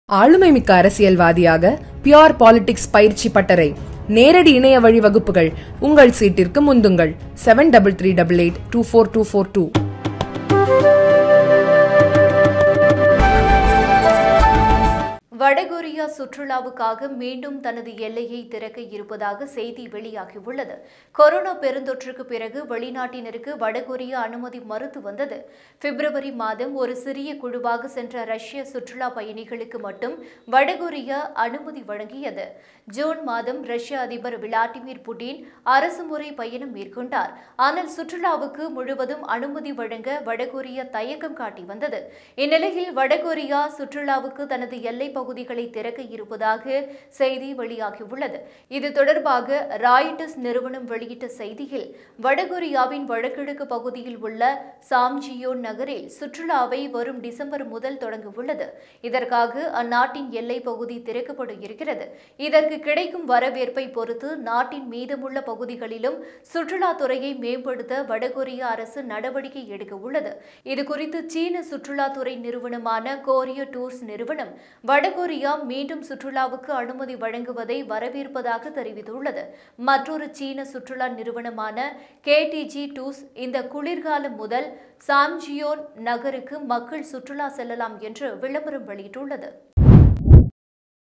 ஆளுமை மிக்க அரசியல்வாதியாக பியோர் பாலிடிக்ஸ் பயிற்சி பட்டறை நேரடி இணைய வழி வகுப்புகள் உங்கள் சீட்டிற்கு முந்துங்கள் seven double three double eight two four two four two வடகொரியா சுற்றுலாவுக்காக மீண்டும் தனது எல்லையை திறக்க இருப்பதாக செய்தி வெளியாகியுள்ளது கொரோனா பெருந்தொற்றுக்கு பிறகு வெளிநாட்டினருக்கு வடகொரியா அனுமதி மறுத்து வந்தது பிப்ரவரி மாதம் ஒரு சிறிய குழுவாக சென்ற ரஷ்ய சுற்றுலா பயணிகளுக்கு மட்டும் வடகொரியா அனுமதி வழங்கியது ஜூன் மாதம் ரஷ்ய அதிபர் விளாடிமிர் புட்டின் அரசுமுறை பயணம் மேற்கொண்டார் ஆனால் சுற்றுலாவுக்கு முழுவதும் அனுமதி வழங்க வடகொரியா தயக்கம் காட்டி வந்தது இந்நிலையில் வடகொரியா சுற்றுலாவுக்கு தனது எல்லை பகுதிகளை திறக்க இருப்பதாக செய்தி வெளியாகியுள்ளது இது தொடர்பாக ராய்டர்ஸ் நிறுவனம் வெளியிட்ட செய்தியில் வடகொரியாவின் வடகிழக்கு பகுதியில் உள்ள சாம்ஜியோன் நகரில் சுற்றுலாவை வரும் டிசம்பர் முதல் தொடங்கவுள்ளது இதற்காக அந்நாட்டின் எல்லை பகுதி திறக்கப்பட இருக்கிறது இதற்கு கிடைக்கும் வரவேற்பை பொறுத்து நாட்டின் மீதமுள்ள பகுதிகளிலும் சுற்றுலாத்துறையை மேம்படுத்த வடகொரிய அரசு நடவடிக்கை எடுக்க உள்ளது இதுகுறித்து சீன சுற்றுலாத்துறை நிறுவனமான கோரிய டூர்ஸ் நிறுவனம் வடகொரியா மீண்டும் சுற்றுலாவுக்கு அனுமதி வழங்குவதை வரவேற்பதாக தெரிவித்துள்ளது மற்றொரு சீன சுற்றுலா நிறுவனமான கேடிஜி டூர்ஸ் இந்த குளிர்காலம் முதல் சாம்ஜியோன் நகருக்கு மக்கள் சுற்றுலா செல்லலாம் என்று விளம்பரம் வெளியிட்டுள்ளது